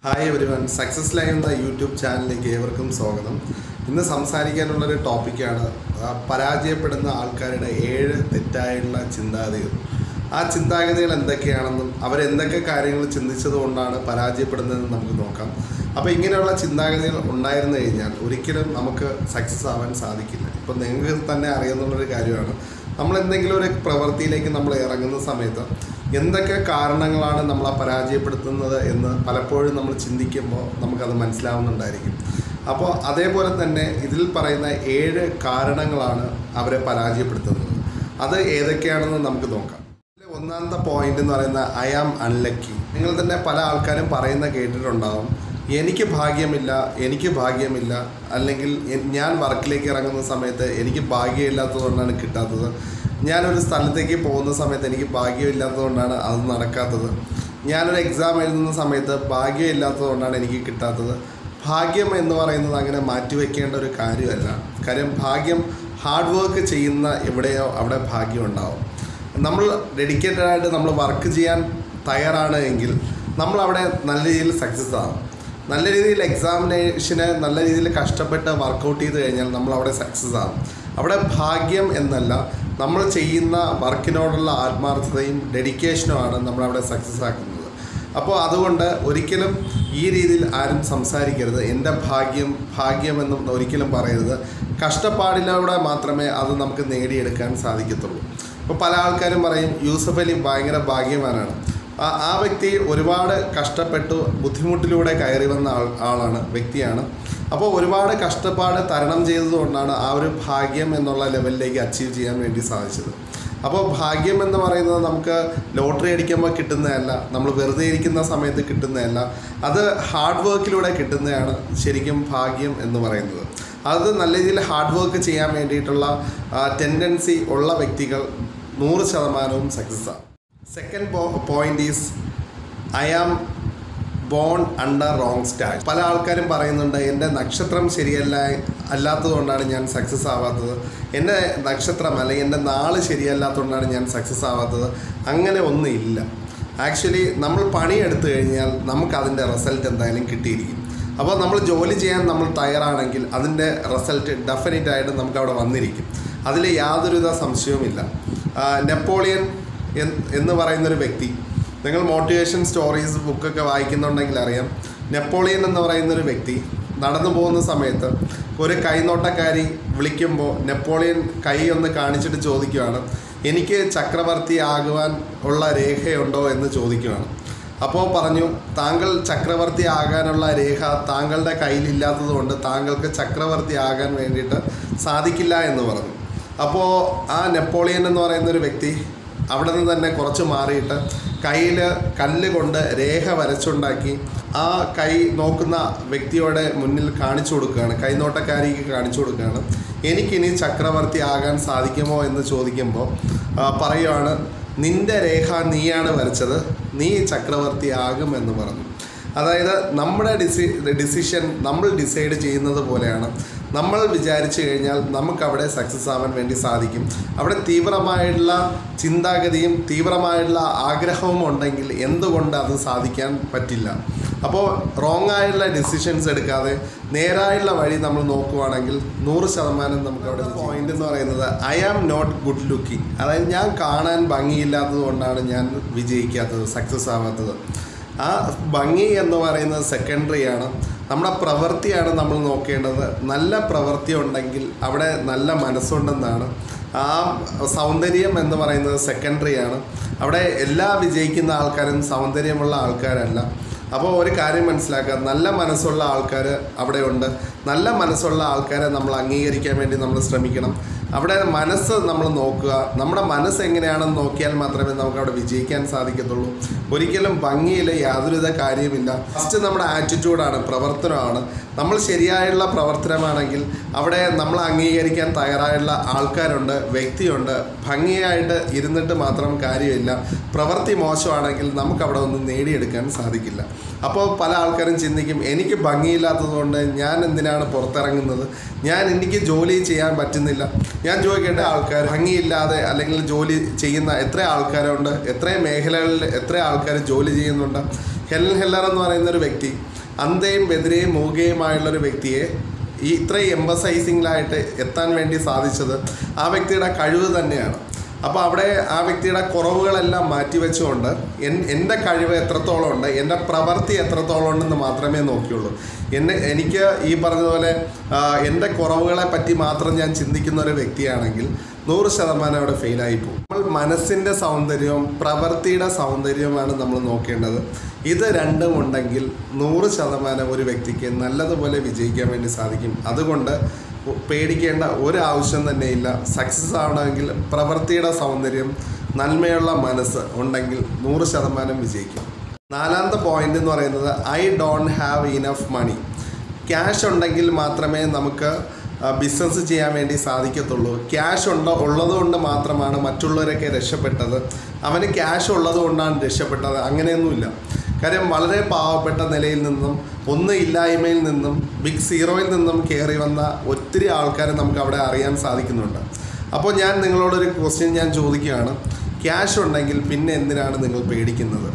hi everyone success live എന്ന YouTube ചാനലിലേക്ക് ഏവർക്കും സ്വാഗതം ഇന്ന് സംസാരിക്കാനുള്ളൊരു ടോപ്പിക്കാണ് ആ, പരാജയപ്പെടുന്ന ആൾക്കാരുടെ ഏഴ് തെറ്റായുള്ള ചിന്താഗതികൾ ആ ചിന്താഗതികൾ എന്തൊക്കെയാണെന്നും അവരെന്തൊക്കെ കാര്യങ്ങൾ ചിന്തിച്ചത് കൊണ്ടാണ് പരാജയപ്പെടുന്നതെന്ന് നമുക്ക് നോക്കാം അപ്പോൾ ഇങ്ങനെയുള്ള ചിന്താഗതികൾ ഉണ്ടായിരുന്നു കഴിഞ്ഞാൽ ഒരിക്കലും നമുക്ക് സക്സസ് ആവാൻ സാധിക്കില്ല ഇപ്പം നിങ്ങൾക്ക് തന്നെ അറിയാവുന്നൊരു കാര്യമാണ് നമ്മൾ എന്തെങ്കിലും ഒരു പ്രവൃത്തിയിലേക്ക് നമ്മൾ ഇറങ്ങുന്ന സമയത്ത് എന്തൊക്കെ കാരണങ്ങളാണ് നമ്മളെ പരാജയപ്പെടുത്തുന്നത് എന്ന് പലപ്പോഴും നമ്മൾ ചിന്തിക്കുമ്പോൾ നമുക്കത് മനസ്സിലാവുന്നുണ്ടായിരിക്കും അപ്പോൾ അതേപോലെ തന്നെ ഇതിൽ പറയുന്ന ഏഴ് കാരണങ്ങളാണ് അവരെ പരാജയപ്പെടുത്തുന്നത് അത് ഏതൊക്കെയാണെന്ന് നമുക്ക് നോക്കാം ഇതിലെ ഒന്നാമത്തെ പോയിന്റ് എന്ന് പറയുന്ന ഐ ആം അൺലക്കി നിങ്ങൾ തന്നെ പല ആൾക്കാരും പറയുന്ന കേട്ടിട്ടുണ്ടാവും എനിക്ക് ഭാഗ്യമില്ല എനിക്ക് ഭാഗ്യമില്ല അല്ലെങ്കിൽ എ- ഞാൻ വർക്കിലേക്ക് ഇറങ്ങുന്ന സമയത്ത് എനിക്ക് ഭാഗ്യമില്ലാത്തതുകൊണ്ടാണ് കിട്ടാത്തത് ഞാനൊരു സ്ഥലത്തേക്ക് പോകുന്ന സമയത്ത് എനിക്ക് ഭാഗ്യമില്ലാത്തതുകൊണ്ടാണ് അത് നടക്കാത്തത് ഞാനൊരു എക്സാം എഴുതുന്ന സമയത്ത് ഭാഗ്യമില്ലാത്തതുകൊണ്ടാണ് എനിക്ക് കിട്ടാത്തത് ഭാഗ്യം എന്ന് പറയുന്നത് അങ്ങനെ മാറ്റിവെക്കേണ്ട ഒരു കാര്യമല്ല കാര്യം ഭാഗ്യം ഹാർഡ് വർക്ക് ചെയ്യുന്ന എവിടെയോ അവിടെ ഭാഗ്യം ഉണ്ടാവും നമ്മൾ ഡെഡിക്കേറ്റഡ് ആയിട്ട് നമ്മൾ വർക്ക് ചെയ്യാൻ തയ്യാറാണ് എങ്കിൽ നമ്മൾ അവിടെ നല്ല രീതിയിൽ സക്സസ് ആകും നല്ല രീതിയിൽ എക്സാമിനേഷന് നല്ല രീതിയിൽ കഷ്ടപ്പെട്ട് വർക്കൗട്ട് ചെയ്ത് കഴിഞ്ഞാൽ നമ്മൾ അവിടെ സക്സസ് ആകും അവിടെ ഭാഗ്യം എന്നല്ല നമ്മൾ ചെയ്യുന്ന വർക്കിനോടുള്ള ആത്മാർത്ഥതയും ഡെഡിക്കേഷനുമാണ് നമ്മളവിടെ സക്സസ് ആക്കുന്നത് അപ്പോൾ അതുകൊണ്ട് ഒരിക്കലും ഈ രീതിയിൽ ആരും സംസാരിക്കരുത് എൻ്റെ ഭാഗ്യം ഭാഗ്യമെന്നും ഒരിക്കലും പറയരുത് കഷ്ടപ്പാടിലൂടെ മാത്രമേ അത് നമുക്ക് നേടിയെടുക്കാൻ സാധിക്കത്തുള്ളൂ ഇപ്പോൾ പല ആൾക്കാരും പറയും യൂസഫ് അലി ഭയങ്കര ഭാഗ്യവാനാണ് ആ ആ വ്യക്തി ഒരുപാട് കഷ്ടപ്പെട്ടു ബുദ്ധിമുട്ടിലൂടെ കയറി വന്ന ആൾ ആളാണ് വ്യക്തിയാണ് അപ്പോൾ ഒരുപാട് കഷ്ടപ്പാട് തരണം ചെയ്തതുകൊണ്ടാണ് ആ ഒരു ഭാഗ്യം എന്നുള്ള ലെവലിലേക്ക് അച്ചീവ് ചെയ്യാൻ വേണ്ടി സാധിച്ചത് അപ്പോൾ ഭാഗ്യം എന്ന് പറയുന്നത് നമുക്ക് ലോട്ടറി അടിക്കുമ്പോൾ കിട്ടുന്നതല്ല നമ്മൾ വെറുതെ ഇരിക്കുന്ന സമയത്ത് കിട്ടുന്നതല്ല അത് ഹാർഡ് വർക്കിലൂടെ കിട്ടുന്നതാണ് ശരിക്കും ഭാഗ്യം എന്ന് പറയുന്നത് അത് നല്ല രീതിയിൽ ഹാർഡ് വർക്ക് ചെയ്യാൻ വേണ്ടിയിട്ടുള്ള ടെൻഡൻസി ഉള്ള വ്യക്തികൾ നൂറ് ശതമാനവും സക്സസ് ആവും second point is I am born under wrong star പല ആൾക്കാരും പറയുന്നുണ്ട് എൻ്റെ നക്ഷത്രം ശരിയല്ല അല്ലാത്തതുകൊണ്ടാണ് ഞാൻ സക്സസ് ആവാത്തത് എൻ്റെ നക്ഷത്രം അല്ലെങ്കിൽ എൻ്റെ നാള് ശരിയല്ലാത്തതുകൊണ്ടാണ് ഞാൻ സക്സസ് ആവാത്തത് അങ്ങനെ ഒന്നുമില്ല ആക്ച്വലി നമ്മൾ പണിയെടുത്തു കഴിഞ്ഞാൽ നമുക്ക് അതിൻ്റെ റിസൾട്ട് എന്തായാലും കിട്ടിയിരിക്കും അപ്പോൾ നമ്മൾ ജോലി ചെയ്യാൻ നമ്മൾ തയ്യാറാണെങ്കിൽ അതിൻ്റെ റിസൾട്ട് ഡെഫിനറ്റ് ആയിട്ട് നമുക്ക് അവിടെ വന്നിരിക്കും അതിൽ യാതൊരുവിധ സംശയവുമില്ല ആ, നെപ്പോളിയൻ എന്ന് എന്ന് പറയുന്നൊരു വ്യക്തി നിങ്ങൾ മോട്ടിവേഷൻ സ്റ്റോറീസ് ബുക്കൊക്കെ വായിക്കുന്നുണ്ടെങ്കിൽ അറിയാം നെപ്പോളിയൻ എന്ന് പറയുന്നൊരു വ്യക്തി നടന്നു പോകുന്ന സമയത്ത് ഒരു കൈനോട്ടക്കാരി വിളിക്കുമ്പോൾ നെപ്പോളിയൻ കൈ ഒന്ന് കാണിച്ചിട്ട് ചോദിക്കുകയാണ് എനിക്ക് ചക്രവർത്തി ആകുവാൻ ഉള്ള രേഖയുണ്ടോ എന്ന് ചോദിക്കുകയാണ് അപ്പോൾ പറഞ്ഞു താങ്കൾ ചക്രവർത്തി ആകാനുള്ള രേഖ താങ്കളുടെ കയ്യിലില്ലാത്തത് കൊണ്ട് താങ്കൾക്ക് ചക്രവർത്തി ആകാൻ വേണ്ടിയിട്ട് സാധിക്കില്ല എന്ന് പറഞ്ഞു അപ്പോൾ ആ നെപ്പോളിയൻ എന്ന് പറയുന്ന ഒരു വ്യക്തി അവിടെ നിന്ന് തന്നെ കുറച്ച് മാറിയിട്ട് കയ്യിൽ കല്ല് കൊണ്ട് രേഖ വരച്ചുണ്ടാക്കി ആ കൈ നോക്കുന്ന വ്യക്തിയുടെ മുന്നിൽ കാണിച്ചു കൊടുക്കുകയാണ് കൈനോട്ടക്കാരിക്ക് കാണിച്ചു കൊടുക്കുകയാണ് എനിക്കിനി ചക്രവർത്തി ആകാൻ സാധിക്കുമോ എന്ന് ചോദിക്കുമ്പോൾ ആ, പറയുവാണ് നിന്റെ രേഖ നീയാണ് വരച്ചത് നീ ചക്രവർത്തി ആകുമെന്ന് പറഞ്ഞു അതായത് നമ്മുടെ ഡിസി ഡിസിഷൻ നമ്മൾ ഡിസൈഡ് ചെയ്യുന്നത് പോലെയാണ് നമ്മൾ വിചാരിച്ചു കഴിഞ്ഞാൽ നമുക്കവിടെ സക്സസ് ആവാൻ വേണ്ടി സാധിക്കും അവിടെ തീവ്രമായിട്ടുള്ള ചിന്താഗതിയും തീവ്രമായിട്ടുള്ള ആഗ്രഹവും ഉണ്ടെങ്കിൽ എന്തുകൊണ്ട് അത് സാധിക്കാൻ പറ്റില്ല അപ്പോൾ റോങ് ആയിട്ടുള്ള ഡിസിഷൻസ് എടുക്കാതെ നേരായുള്ള വഴി നമ്മൾ നോക്കുവാണെങ്കിൽ നൂറ് ശതമാനം നമുക്ക് അവിടെ പോയിന്റ് എന്ന് പറയുന്നത് I am not good looking അതായത് ഞാൻ കാണാൻ ഭംഗിയില്ലാത്തത് കൊണ്ടാണ് ഞാൻ വിജയിക്കാത്തത് സക്സസ് ആവാത്തത് ആ ഭംഗി എന്ന് പറയുന്നത് സെക്കൻഡറി ആണ് നമ്മുടെ പ്രവൃത്തിയാണ് നമ്മൾ നോക്കേണ്ടത് നല്ല പ്രവൃത്തി ഉണ്ടെങ്കിൽ അവിടെ നല്ല മനസ്സുണ്ടെന്നാണ് ആ സൗന്ദര്യം എന്ന് പറയുന്നത് സെക്കൻഡറി ആണ് അവിടെ എല്ലാ വിജയിക്കുന്ന ആൾക്കാരും സൗന്ദര്യമുള്ള ആൾക്കാരല്ല അപ്പോൾ ഒരു കാര്യം മനസ്സിലാക്കുക നല്ല മനസ്സുള്ള ആൾക്കാർ അവിടെ ഉണ്ട് നല്ല മനസ്സുള്ള ആൾക്കാരെ നമ്മൾ അംഗീകരിക്കാൻ വേണ്ടി നമ്മൾ ശ്രമിക്കണം അവിടെ മനസ്സ് നമ്മൾ നോക്കുക നമ്മുടെ മനസ്സ് എങ്ങനെയാണെന്ന് നോക്കിയാൽ മാത്രമേ നമുക്ക് അവിടെ വിജയിക്കാൻ സാധിക്കത്തുള്ളൂ ഒരിക്കലും ഭംഗിയിൽ യാതൊരുവിധ കാര്യമില്ല ഫസ്റ്റ് നമ്മുടെ ആറ്റിറ്റ്യൂഡാണ് പ്രവർത്തനമാണ് നമ്മൾ ശരിയായുള്ള പ്രവർത്തനമാണെങ്കിൽ അവിടെ നമ്മൾ അംഗീകരിക്കാൻ തയ്യാറായുള്ള ആൾക്കാരുണ്ട് വ്യക്തിയുണ്ട് ഭംഗിയായിട്ട് ഇരുന്നിട്ട് മാത്രം കാര്യമില്ല പ്രവൃത്തി മോശമാണെങ്കിൽ നമുക്കവിടെ ഒന്നും നേടിയെടുക്കാൻ സാധിക്കില്ല അപ്പോൾ പല ആൾക്കാരും ചിന്തിക്കും എനിക്ക് ഭംഗിയില്ലാത്തതുകൊണ്ട് ഞാൻ എന്തിനാണ് പുറത്തിറങ്ങുന്നത് ഞാൻ എനിക്ക് ജോലി ചെയ്യാൻ പറ്റുന്നില്ല ഞാൻ ചോദിക്കേണ്ട ആൾക്കാർ ഭംഗിയില്ലാതെ അല്ലെങ്കിൽ ജോലി ചെയ്യുന്ന എത്ര ആൾക്കാരുണ്ട് എത്ര മേഖലകളിൽ എത്ര ആൾക്കാർ ജോലി ചെയ്യുന്നുണ്ട് ഹെലൻ ഹെല്ലർ എന്ന് പറയുന്ന ഒരു വ്യക്തി അന്ധയും ബെതിരെയും മൂകയുമായുള്ള ഒരു വ്യക്തിയെ ഈ ഇത്രയും എംബസൈസിങ്ങിലായിട്ട് എത്താൻ വേണ്ടി സാധിച്ചത് ആ വ്യക്തിയുടെ കഴിവ് തന്നെയാണ് അപ്പോൾ അവിടെ ആ വ്യക്തിയുടെ കുറവുകളെല്ലാം മാറ്റിവെച്ചുകൊണ്ട് എൻ എൻ്റെ കഴിവ് എത്രത്തോളം ഉണ്ട് എൻ്റെ പ്രവൃത്തി എത്രത്തോളം ഉണ്ടെന്ന് മാത്രമേ നോക്കിയുള്ളൂ എന്നെ എനിക്ക് ഈ പറഞ്ഞതുപോലെ ആ, എൻ്റെ കുറവുകളെ പറ്റി മാത്രം ഞാൻ ചിന്തിക്കുന്ന ഒരു വ്യക്തിയാണെങ്കിൽ നൂറ് ശതമാനം അവിടെ ഫെയിലായി പോകും നമ്മൾ മനസ്സിൻ്റെ സൗന്ദര്യവും പ്രവൃത്തിയുടെ സൗന്ദര്യവുമാണ് നമ്മൾ നോക്കേണ്ടത് ഇത് രണ്ടും ഉണ്ടെങ്കിൽ നൂറ് ശതമാനം ഒരു വ്യക്തിക്ക് നല്ലതുപോലെ വിജയിക്കാൻ വേണ്ടി സാധിക്കും അതുകൊണ്ട് പേടിക്കേണ്ട ഒരു ആവശ്യം തന്നെയില്ല സക്സസ് ആവണമെങ്കിൽ പ്രവൃത്തിയുടെ സൗന്ദര്യം നന്മയുള്ള മനസ്സ് ഉണ്ടെങ്കിൽ നൂറ് ശതമാനം വിജയിക്കും നാലാമത്തെ പോയിന്റ് എന്ന് പറയുന്നത് I don't have enough money cash ഉണ്ടെങ്കിൽ മാത്രമേ നമുക്ക് ബിസിനസ് ചെയ്യാൻ വേണ്ടി സാധിക്കത്തുള്ളൂ ക്യാഷ് ഉണ്ടോ ഉള്ളതുകൊണ്ട് മാത്രമാണ് മറ്റുള്ളവരൊക്കെ രക്ഷപ്പെട്ടത് അവന് ക്യാഷ് ഉള്ളത് കൊണ്ടാണ് രക്ഷപ്പെട്ടത് അങ്ങനെയൊന്നുമില്ല കാര്യം വളരെ പാവപ്പെട്ട നിലയിൽ നിന്നും ഒന്നും ഇല്ലായ്മയിൽ നിന്നും ബിഗ് സീറോയിൽ നിന്നും കയറി വന്ന ഒത്തിരി ആൾക്കാരെ നമുക്ക് അവിടെ അറിയാൻ സാധിക്കുന്നുണ്ട് അപ്പോൾ ഞാൻ നിങ്ങളോടൊരു ക്വസ്റ്റ്യൻ ഞാൻ ചോദിക്കുകയാണ് ക്യാഷ് ഉണ്ടെങ്കിൽ പിന്നെ എന്തിനാണ് നിങ്ങൾ പേടിക്കുന്നത്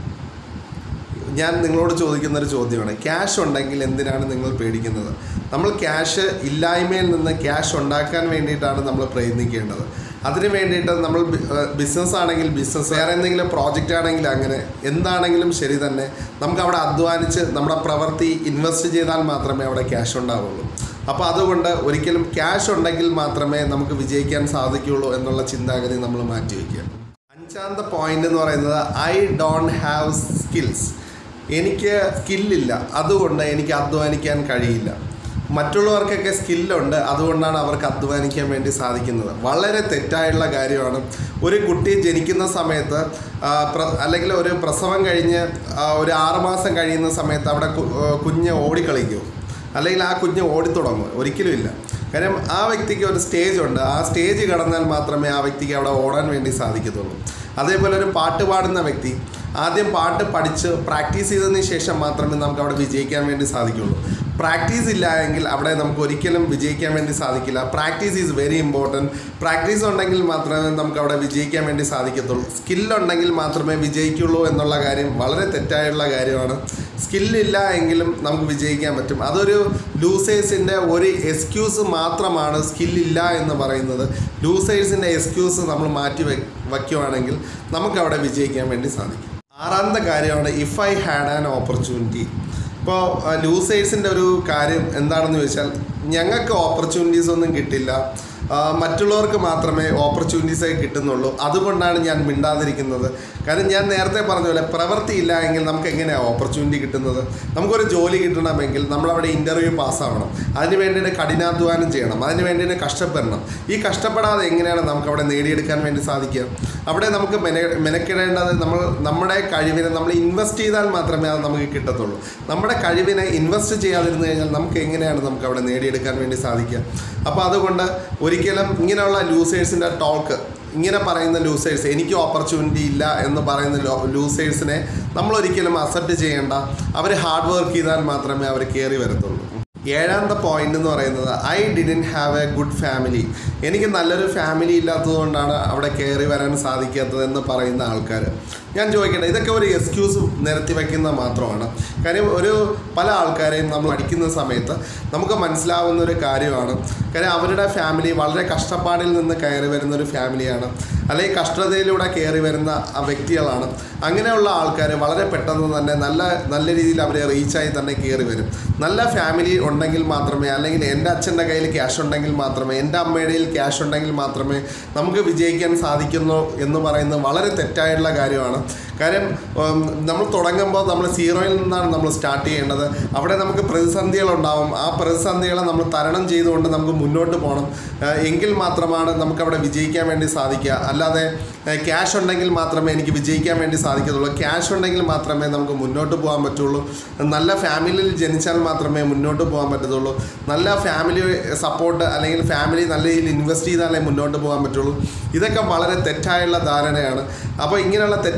ഞാൻ നിങ്ങളോട് ചോദിക്കുന്ന ഒരു ചോദ്യമാണ് ക്യാഷ് ഉണ്ടെങ്കിൽ എന്തിനാണ് നിങ്ങൾ പേടിക്കുന്നത് നമ്മൾ ക്യാഷ് ഇല്ലായ്മയിൽ നിന്ന് ക്യാഷ് ഉണ്ടാക്കാൻ വേണ്ടിയിട്ടാണ് നമ്മൾ പ്രയത്നിക്കേണ്ടത് അതിന് വേണ്ടിയിട്ട് നമ്മൾ ബിസിനസ് ആണെങ്കിൽ ബിസിനസ് വേറെ എന്തെങ്കിലും പ്രോജക്റ്റ് ആണെങ്കിൽ അങ്ങനെ എന്താണെങ്കിലും ശരി തന്നെ നമുക്ക് അവിടെ അധ്വാനിച്ച് നമ്മുടെ പ്രവൃത്തി ഇൻവെസ്റ്റ് ചെയ്താൽ മാത്രമേ അവിടെ ക്യാഷ് ഉണ്ടാവുള്ളൂ അപ്പോൾ അതുകൊണ്ട് ഒരിക്കലും ക്യാഷ് ഉണ്ടെങ്കിൽ മാത്രമേ നമുക്ക് വിജയിക്കാൻ സാധിക്കുകയുള്ളൂ എന്നുള്ള ചിന്താഗതി നമ്മൾ മാറ്റിവെക്കുക അഞ്ചാമത്തെ പോയിന്റ് എന്ന് പറയുന്നത് ഐ ഡോണ്ട് ഹാവ് സ്കിൽസ് എനിക്ക് സ്കില്ലില്ല അതുകൊണ്ട് എനിക്ക് അധ്വാനിക്കാൻ കഴിയില്ല മറ്റുള്ളവർക്കൊക്കെ സ്കില്ലുണ്ട് അതുകൊണ്ടാണ് അവർക്ക് അധ്വാനിക്കാൻ വേണ്ടി സാധിക്കുന്നത് വളരെ തെറ്റായുള്ള കാര്യമാണ് ഒരു കുട്ടി ജനിക്കുന്ന സമയത്ത് ആ, പ്ര- അല്ലെങ്കിൽ ഒരു പ്രസവം കഴിഞ്ഞ് ആ, ഒരു ആറുമാസം കഴിയുന്ന സമയത്ത് അവിടെ കു- ആ, കുഞ്ഞ് ഓടിക്കളിക്കും അല്ലെങ്കിൽ ആ കുഞ്ഞ് ഓടിത്തുടങ്ങും ഒരിക്കലും ഇല്ല കാര്യം ആ വ്യക്തിക്ക് ഒരു സ്റ്റേജ് ഉണ്ട് ആ സ്റ്റേജ് കടന്നാൽ മാത്രമേ ആ വ്യക്തിക്ക് അവിടെ ഓടാൻ വേണ്ടി സാധിക്കത്തുള്ളൂ അതേപോലെ ഒരു പാട്ട് പാടുന്ന വ്യക്തി ആദ്യം പാട്ട് പഠിച്ച് പ്രാക്ടീസ് ചെയ്തതിന് ശേഷം മാത്രമേ നമുക്ക് അവിടെ വിജയിക്കാൻ വേണ്ടി സാധിക്കുള്ളൂ പ്രാക്ടീസ് ഇല്ല എങ്കിൽ അവിടെ നമുക്ക് ഒരിക്കലും വിജയിക്കാൻ വേണ്ടി സാധിക്കില്ല practice is very important practice ഉണ്ടെങ്കിൽ മാത്രമേ നമുക്ക് അവിടെ വിജയിക്കാൻ വേണ്ടി സാധിക്കത്തുള്ളൂ സ്കില്ലുണ്ടെങ്കിൽ മാത്രമേ വിജയിക്കുള്ളൂ എന്നുള്ള കാര്യം വളരെ തെറ്റായുള്ള കാര്യമാണ് സ്കില്ലില്ല എങ്കിലും നമുക്ക് വിജയിക്കാൻ പറ്റും അതൊരു ലൂസേഴ്സിൻ്റെ ഒരു എക്സ്ക്യൂസ് മാത്രമാണ് സ്കില്ലില്ല എന്ന് പറയുന്നത് ലൂസേഴ്സിൻ്റെ എക്സ്ക്യൂസ് നമ്മൾ മാറ്റി വെ വയ്ക്കുവാണെങ്കിൽ നമുക്കവിടെ വിജയിക്കാൻ വേണ്ടി സാധിക്കും ആറാമത്തെ കാര്യമാണ് if I had an opportunity ഇപ്പോൾ ലൂസേഴ്സിൻ്റെ ഒരു കാര്യം എന്താണെന്ന് ചോദിച്ചാൽ ഞങ്ങൾക്ക് ഓപ്പർച്യൂണിറ്റീസ് ഒന്നും കിട്ടില്ല ആ, മറ്റുള്ളവർക്ക് മാത്രമേ ഓപ്പർച്യൂണിറ്റീസ് കിട്ടുന്നുള്ളൂ അതുകൊണ്ടാണ് ഞാൻ മിണ്ടാതിരിക്കുന്നത് കാരണം ഞാൻ നേരത്തെ പറഞ്ഞ പോലെ പ്രവൃത്തി ഇല്ല എങ്കിൽ നമുക്ക് എങ്ങനെയാണ് ഓപ്പർച്യൂണിറ്റി കിട്ടുന്നത് നമുക്കൊരു ജോലി കിട്ടണമെങ്കിൽ നമ്മളവിടെ ഇൻ്റർവ്യൂ പാസ്സാവണം അതിന് വേണ്ടിയിട്ട് കഠിനാധ്വാനം ചെയ്യണം അതിന് വേണ്ടിയിട്ട് കഷ്ടപ്പെടണം ഈ കഷ്ടപ്പെടാതെ എങ്ങനെയാണ് നമുക്ക് അവിടെ നേടിയെടുക്കാൻ വേണ്ടി സാധിക്കുക അവിടെ നമുക്ക് മെന മെനക്കിടേണ്ടത് നമ്മൾ നമ്മുടെ കഴിവിനെ നമ്മൾ ഇൻവെസ്റ്റ് ചെയ്താൽ മാത്രമേ അത് നമുക്ക് കിട്ടത്തുള്ളൂ നമ്മുടെ കഴിവിനെ ഇൻവെസ്റ്റ് ചെയ്യാതിരുന്നു കഴിഞ്ഞാൽ നമുക്ക് എങ്ങനെയാണ് നമുക്ക് അവിടെ നേടിയെടുക്കാൻ വേണ്ടി സാധിക്കുക അപ്പോൾ അതുകൊണ്ട് ഒരിക്കലും ഇങ്ങനെയുള്ള ലൂസേഴ്സിൻ്റെ ടോക്ക് ഇങ്ങനെ പറയുന്ന ലൂസേഴ്സ് എനിക്ക് ഓപ്പർച്യൂണിറ്റി ഇല്ല എന്ന് പറയുന്ന ലൂസേഴ്സിനെ നമ്മൾ ഒരിക്കലും അക്സെപ്റ്റ് ചെയ്യേണ്ട അവർ ഹാർഡ് വർക്ക് ചെയ്താൽ മാത്രമേ അവർ കയറി വരത്തുള്ളൂ ഏഴാമത്തെ പോയിന്റ് എന്ന് പറയുന്നത് I didn't have a good family എനിക്ക് നല്ലൊരു ഫാമിലി ഇല്ലാത്തതുകൊണ്ടാണ് അവിടെ കയറി വരാൻ സാധിക്കാത്തത് എന്ന് പറയുന്ന ആൾക്കാർ ഞാൻ ചോദിക്കട്ടെ ഇതൊക്കെ ഒരു എക്സ്ക്യൂസ് നിരത്തി വയ്ക്കുന്ന മാത്രമാണ് കാര്യം ഒരു പല ആൾക്കാരെയും നമ്മൾ പഠിക്കുന്ന സമയത്ത് നമുക്ക് മനസ്സിലാവുന്ന ഒരു കാര്യമാണ് കാര്യം അവരുടെ ഫാമിലി വളരെ കഷ്ടപ്പാടിൽ നിന്ന് കയറി വരുന്ന ഒരു ഫാമിലിയാണ് അല്ലെങ്കിൽ കഷ്ടതയിലൂടെ കയറി വരുന്ന ആ വ്യക്തികളാണ് അങ്ങനെയുള്ള ആൾക്കാർ വളരെ പെട്ടെന്ന് തന്നെ നല്ല നല്ല രീതിയിൽ അവരെ റീച്ചായി തന്നെ കയറി വരും നല്ല ഫാമിലി ഉണ്ടെങ്കിൽ മാത്രമേ അല്ലെങ്കിൽ എൻ്റെ അച്ഛൻ്റെ കയ്യിൽ ക്യാഷ് ഉണ്ടെങ്കിൽ മാത്രമേ എൻ്റെ അമ്മയുടെ കയ്യിൽ ക്യാഷ് ഉണ്ടെങ്കിൽ മാത്രമേ നമുക്ക് വിജയിക്കാൻ സാധിക്കുന്നു എന്ന് പറയുന്നത് വളരെ തെറ്റായിട്ടുള്ള കാര്യമാണ് കാര്യം ഉം, നമ്മൾ തുടങ്ങുമ്പോൾ നമ്മൾ സീറോയിൽ നിന്നാണ് നമ്മൾ സ്റ്റാർട്ട് ചെയ്യേണ്ടത് അവിടെ നമുക്ക് പ്രതിസന്ധികളുണ്ടാവും ആ പ്രതിസന്ധികളെ നമ്മൾ തരണം ചെയ്തുകൊണ്ട് നമുക്ക് മുന്നോട്ട് പോകണം ഏഹ് എങ്കിൽ മാത്രമാണ് നമുക്ക് അവിടെ വിജയിക്കാൻ വേണ്ടി സാധിക്കുക അല്ലാതെ ക്യാഷ് ഉണ്ടെങ്കിൽ മാത്രമേ എനിക്ക് വിജയിക്കാൻ വേണ്ടി സാധിക്കത്തുള്ളൂ ക്യാഷ് ഉണ്ടെങ്കിൽ മാത്രമേ നമുക്ക് മുന്നോട്ട് പോകാൻ പറ്റുള്ളൂ നല്ല ഫാമിലിയിൽ ജനിച്ചാൽ മാത്രമേ മുന്നോട്ട് പോകാൻ പറ്റത്തുള്ളൂ നല്ല ഫാമിലി സപ്പോർട്ട് അല്ലെങ്കിൽ ഫാമിലി നല്ല രീതിയിൽ ഇൻവെസ്റ്റ് ചെയ്താലേ മുന്നോട്ട് പോകാൻ പറ്റുള്ളൂ ഇതൊക്കെ വളരെ തെറ്റായുള്ള ധാരണയാണ് അപ്പോൾ ഇങ്ങനെയുള്ള തെറ്റായുള്ള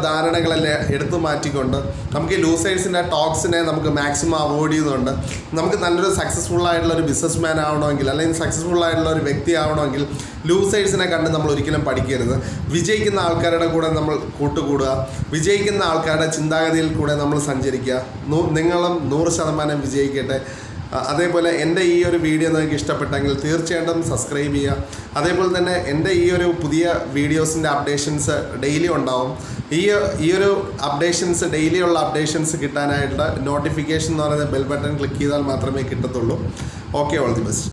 ധാരണകളെല്ലാം എടുത്തു മാറ്റിക്കൊണ്ട് നമുക്ക് ഈ ലൂസേഴ്സിൻ്റെ ടോക്സിനെ നമുക്ക് മാക്സിമം അവോയ്ഡ് ചെയ്യുന്നുണ്ട് നമുക്ക് നല്ലൊരു സക്സസ്ഫുൾ ആയിട്ടുള്ള ഒരു ബിസിനസ് മാൻ ആവണമെങ്കിൽ അല്ലെങ്കിൽ സക്സസ്ഫുൾ ആയിട്ടുള്ള ഒരു വ്യക്തി ആവണമെങ്കിൽ ലൂസേഴ്സിനെ കണ്ട് നമ്മൾ ഒരിക്കലും പഠിക്കരുത് വിജയിക്കുന്ന ആൾക്കാരുടെ കൂടെ നമ്മൾ കൂട്ടുകൂടുക വിജയിക്കുന്ന ആൾക്കാരുടെ ചിന്താഗതിയിൽ കൂടെ നമ്മൾ സഞ്ചരിക്കുക നൂ- നിങ്ങളും നൂറ് ശതമാനം വിജയിക്കട്ടെ അ- അതേപോലെ എൻ്റെ ഈ ഒരു വീഡിയോ നിങ്ങൾക്ക് ഇഷ്ടപ്പെട്ടെങ്കിൽ തീർച്ചയായിട്ടും സബ്സ്ക്രൈബ് ചെയ്യുക അതേപോലെ തന്നെ എൻ്റെ ഈ ഒരു പുതിയ വീഡിയോസിൻ്റെ അപ്ഡേഷൻസ് ഡെയിലി ഉണ്ടാവും ഈ ഈ ഒരു അപ്ഡേഷൻസ് ഡെയിലി ഉള്ള അപ്ഡേഷൻസ് കിട്ടാനായിട്ട് നോട്ടിഫിക്കേഷൻ എന്ന് പറയുന്ന ബെൽ ബട്ടൺ ക്ലിക്ക് ചെയ്താൽ മാത്രമേ കിട്ടത്തുള്ളൂ ഓക്കെ ഓൾ ദി ബെസ്റ്റ്